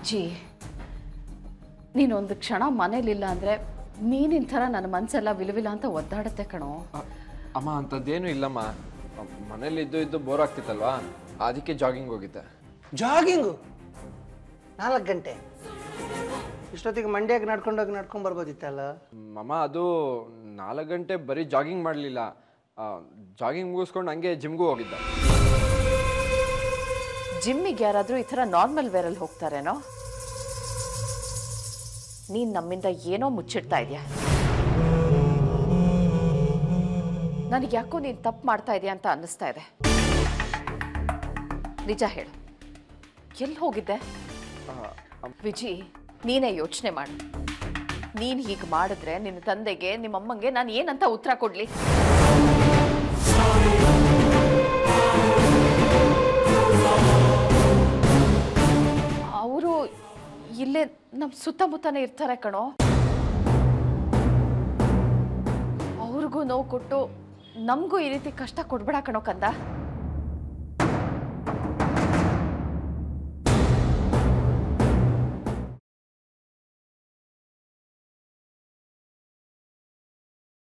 ವಿಜಿ ನೀನೊಂದು ಕ್ಷಣ ಮನೇಲಿಲ್ಲ ಅಂದರೆ ಮೀನಿನ ಥರ ನನ್ನ ಮನಸ್ಸೆಲ್ಲ ವಿಲವಿಲ ಅಂತ ಒದ್ದಾಡುತ್ತೆ ಕಣೋ ಅ- ಅಮ್ಮ ಅಂಥದ್ದೇನು ಇಲ್ಲಮ್ಮ ಮನೇಲಿ ಇದ್ದು ಇದ್ದು ಬೋರ್ ಆಗ್ತಿತ್ತಲ್ವಾ ಅದಕ್ಕೆ ಜಾಗಿಂಗ್ ಹೋಗಿದ್ದೆ ಜಾಗಿಂಗು ನಾಲ್ಕು ಗಂಟೆ ಇಷ್ಟೊತ್ತಿಗೆ ಮಂಡ್ಯಕ್ಕೆ ನಡ್ಕೊಂಡೋಗಿ ನಡ್ಕೊಂಡು ಬರ್ಬೋದಿತ್ತಲ್ಲ ಮಮ್ಮ ಅದು ನಾಲ್ಕು ಗಂಟೆ ಬರೀ ಜಾಗಿಂಗ್ ಮಾಡಲಿಲ್ಲ ಜಾಗಿಂಗ್ ಮುಗಿಸ್ಕೊಂಡು ಹಂಗೆ ಜಿಮ್ಗೂ ಹೋಗಿದ್ದೆ ಜಿಮ್ಮಿಗೆ ಯಾರಾದರೂ ಈ ಥರ ನಾರ್ಮಲ್ ವೇರಲ್ಲಿ ಹೋಗ್ತಾರೇನೋ ನೀನು ನಮ್ಮಿಂದ ಏನೋ ಮುಚ್ಚಿಡ್ತಾ ಇದೆಯಾ ನನಗೆ ಯಾಕೋ ನೀನು ತಪ್ಪು ಮಾಡ್ತಾ ಇದೆಯಾ ಅಂತ ಅನ್ನಿಸ್ತಾ ಇದೆ ನಿಜ ಹೇಳು ಎಲ್ಲಿ ಹೋಗಿದ್ದೆ ವಿಜಿ ನೀನೇ ಯೋಚನೆ ಮಾಡು ನೀನು ಹೀಗೆ ಮಾಡಿದ್ರೆ ನಿನ್ನ ತಂದೆಗೆ ನಿಮ್ಮಮ್ಮಂಗೆ ನಾನು ಏನಂತ ಉತ್ತರ ಕೊಡ್ಲಿ ಅವರು ಇಲ್ಲೇ ನಮ್ಮ ಸುತ್ತಮುತ್ತನೇ ಇರ್ತಾರೆ ಕಣೋ ಅವ್ರಿಗೂ ನೋವು ಕೊಟ್ಟು ನಮಗೂ ಈ ರೀತಿ ಕಷ್ಟ ಕೊಡ್ಬೇಡ ಕಣೋ ಕಂದ